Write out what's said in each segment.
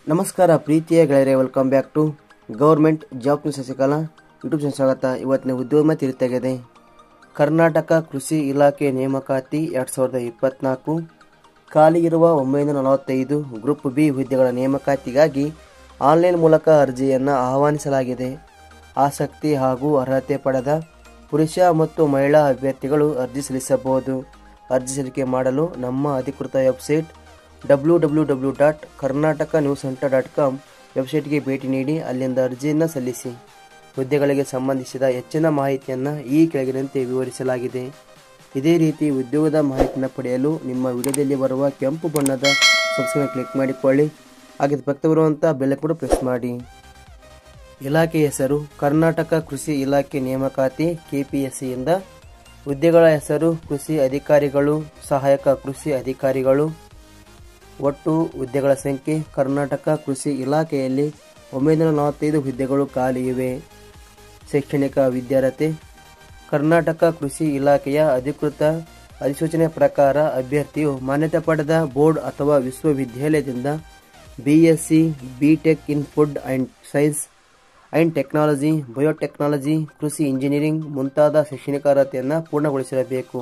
ನಮಸ್ಕಾರ ಪ್ರೀತಿಯ ಗೆಳೆಯರೆ welcome back to government job news Shashikala YouTube channel ಸ್ವಾಗತ ಇವತ್ತಿನ ಉದ್ಯೋಗ ತಿಳಿತಾಗಿದೆ ಕರ್ನಾಟಕ ಕೃಷಿ ಇಲಾಖೆ ನೇಮಕಾತಿ ಎರಡು ಸಾವಿರದ ಇಪ್ಪತ್ನಾಲ್ಕು ಖಾಲಿ ಇರುವ ಒಂಬೈನೂರ ನಲವತ್ತೈದು ಗ್ರೂಪ್ ಬಿ ಹುದ್ದೆಗಳ ನೇಮಕಾತಿಗಾಗಿ ಆನ್ಲೈನ್ ಮೂಲಕ ಅರ್ಜಿಯನ್ನು ಆಹ್ವಾನಿಸಲಾಗಿದೆ ಆಸಕ್ತಿ ಹಾಗೂ ಅರ್ಹತೆ ಪಡೆದ ಪುರುಷ ಮತ್ತು ಮಹಿಳಾ ಅಭ್ಯರ್ಥಿಗಳು ಅರ್ಜಿ ಸಲ್ಲಿಸಬಹುದು ಅರ್ಜಿ ಸಲ್ಲಿಕೆ ಮಾಡಲು ನಮ್ಮ ಅಧಿಕೃತ website W W W dot Karnataka news centre dot com ವೆಬ್ಸೈಟ್ಗೆ ಭೇಟಿ ನೀಡಿ ಅಲ್ಲಿಂದ ಅರ್ಜಿಯನ್ನು ಸಲ್ಲಿಸಿ ಹುದ್ದೆಗಳಿಗೆ ಸಂಬಂಧಿಸಿದ ಹೆಚ್ಚಿನ ಮಾಹಿತಿಯನ್ನು ಈ ಕೆಳಗಿನಂತೆ ವಿವರಿಸಲಾಗಿದೆ ಇದೇ ರೀತಿ ಉದ್ಯೋಗದ ಮಾಹಿತಿಯನ್ನು ಪಡೆಯಲು ನಿಮ್ಮ ವಿಡಿಯೋದಲ್ಲಿ ಬರುವ ಕೆಂಪು ಬಣ್ಣದ ಸಬ್ಸ್ಕ್ರೈಬ್ ಕ್ಲಿಕ್ ಮಾಡಿಕೊಳ್ಳಿ ಹಾಗೆ ಪಕ್ಕ ಬರುವಂಥ ಬೆಲೆ ಕೂಡ ಪ್ರೆಸ್ ಮಾಡಿ ಇಲಾಖೆ ಹೆಸರು ಕರ್ನಾಟಕ ಕೃಷಿ ಇಲಾಖೆ ನೇಮಕಾತಿ ಕೆಪಿಎಸ್ಸಿಯಿಂದ ಹುದ್ದೆಗಳ ಹೆಸರು ಕೃಷಿ ಅಧಿಕಾರಿಗಳು ಸಹಾಯಕ ಕೃಷಿ ಅಧಿಕಾರಿಗಳು ಒಟ್ಟು ಹುದ್ದೆಗಳ ಸಂಖ್ಯೆ ಕರ್ನಾಟಕ ಕೃಷಿ ಇಲಾಖೆಯಲ್ಲಿ ಒಂಬೈನೂರ ನಲವತ್ತೈದು ಹುದ್ದೆಗಳು ಖಾಲಿ ಇವೆ ಶೈಕ್ಷಣಿಕ ವಿದ್ಯಾರ್ಹತೆ ಕರ್ನಾಟಕ ಕೃಷಿ ಇಲಾಖೆಯ ಅಧಿಕೃತ ಅಧಿಸೂಚನೆ ಪ್ರಕಾರ ಅಭ್ಯರ್ಥಿಯು ಮಾನ್ಯತೆ ಪಡೆದ ಬೋರ್ಡ್ ಅಥವಾ ವಿಶ್ವವಿದ್ಯಾಲಯದಿಂದ B S C B tech in food and science and technology biotechnology ಕೃಷಿ ಇಂಜಿನಿಯರಿಂಗ್ ಮುಂತಾದ ಶೈಕ್ಷಣಿಕ ಅರ್ಹತೆಯನ್ನು ಪೂರ್ಣಗೊಳಿಸಿರಬೇಕು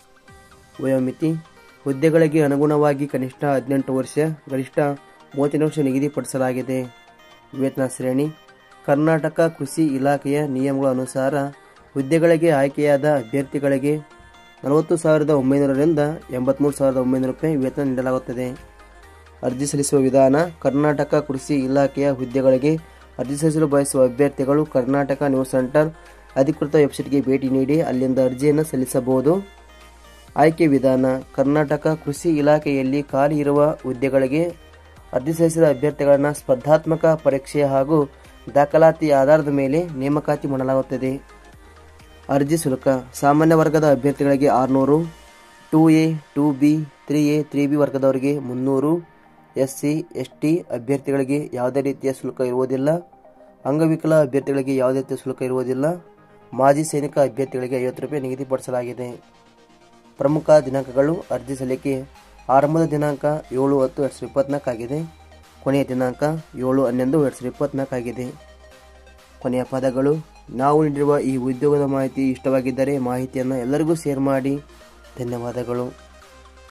ವಯೋಮಿತಿ ಹುದ್ದೆಗಳಿಗೆ ಅನುಗುಣವಾಗಿ ಕನಿಷ್ಠ ಹದಿನೆಂಟು ವರ್ಷ ಗರಿಷ್ಠ ಮೂವತ್ತೈದು ವರ್ಷ ನಿಗದಿಪಡಿಸಲಾಗಿದೆ ವೇತನ ಶ್ರೇಣಿ ಕರ್ನಾಟಕ ಕೃಷಿ ಇಲಾಖೆಯ ನಿಯಮಗಳ ಅನುಸಾರ ಹುದ್ದೆಗಳಿಗೆ ಆಯ್ಕೆಯಾದ ಅಭ್ಯರ್ಥಿಗಳಿಗೆ ನಲವತ್ತು ಸಾವಿರದ ಒಂಬೈನೂರರಿಂದ ಎಂಬತ್ತ್ಮೂರು ಸಾವಿರದ ಒಂಬೈನೂರು ರೂಪಾಯಿ ವೇತನ ನೀಡಲಾಗುತ್ತದೆ ಅರ್ಜಿ ಸಲ್ಲಿಸುವ ವಿಧಾನ ಕರ್ನಾಟಕ ಕೃಷಿ ಇಲಾಖೆಯ ಹುದ್ದೆಗಳಿಗೆ ಅರ್ಜಿ ಸಲ್ಲಿಸಲು ಬಯಸುವ ಅಭ್ಯರ್ಥಿಗಳು ಕರ್ನಾಟಕ ನ್ಯೂಸ್ ಸೆಂಟರ್ ಅಧಿಕೃತ ವೆಬ್ಸೈಟ್ಗೆ ಭೇಟಿ ನೀಡಿ ಅಲ್ಲಿಂದ ಅರ್ಜಿಯನ್ನು ಸಲ್ಲಿಸಬಹುದು ಆಯ್ಕೆ ವಿಧಾನ ಕರ್ನಾಟಕ ಕೃಷಿ ಇಲಾಖೆಯಲ್ಲಿ ಖಾಲಿ ಇರುವ ಹುದ್ದೆಗಳಿಗೆ ಅರ್ಜಿ ಸಲ್ಲಿಸಿದ ಅಭ್ಯರ್ಥಿಗಳನ್ನು ಸ್ಪರ್ಧಾತ್ಮಕ ಪರೀಕ್ಷೆ ಹಾಗೂ ದಾಖಲಾತಿ ಆಧಾರದ ಮೇಲೆ ನೇಮಕಾತಿ ಮಾಡಲಾಗುತ್ತದೆ ಅರ್ಜಿ ಶುಲ್ಕ ಸಾಮಾನ್ಯ ವರ್ಗದ ಅಭ್ಯರ್ಥಿಗಳಿಗೆ ಆರುನೂರು two A two B three A three B ವರ್ಗದವರಿಗೆ ಮುನ್ನೂರು ಎಸ್ ಸಿ ಎಸ್ ಟಿ ಅಭ್ಯರ್ಥಿಗಳಿಗೆ ಯಾವುದೇ ರೀತಿಯ ಶುಲ್ಕ ಇರುವುದಿಲ್ಲ ಅಂಗವಿಕಲ ಅಭ್ಯರ್ಥಿಗಳಿಗೆ ಯಾವುದೇ ರೀತಿಯ ಶುಲ್ಕ ಇರುವುದಿಲ್ಲ ಮಾಜಿ ಸೈನಿಕ ಅಭ್ಯರ್ಥಿಗಳಿಗೆ ಐವತ್ತು ರೂಪಾಯಿ ನಿಗದಿಪಡಿಸಲಾಗಿದೆ ಪ್ರಮುಖ ದಿನಾಂಕಗಳು ಅರ್ಜಿ ಸಲ್ಲಿಕೆ ಆರಂಭದ ದಿನಾಂಕ ಏಳು ಹತ್ತು ಎರಡು ಸಾವಿರದ ಇಪ್ಪತ್ನಾಲ್ಕಾಗಿದೆ ಕೊನೆಯ ದಿನಾಂಕ ಏಳು ಹನ್ನೊಂದು ಎರಡು ಸಾವಿರದ ಇಪ್ಪತ್ನಾಲ್ಕಾಗಿದೆ ಕೊನೆಯ ಪದಗಳು ನಾವು ನೀಡಿರುವ ಈ ಉದ್ಯೋಗದ ಮಾಹಿತಿ ಇಷ್ಟವಾಗಿದ್ದರೆ ಮಾಹಿತಿಯನ್ನು ಎಲ್ಲರಿಗೂ ಶೇರ್ ಮಾಡಿ ಧನ್ಯವಾದಗಳು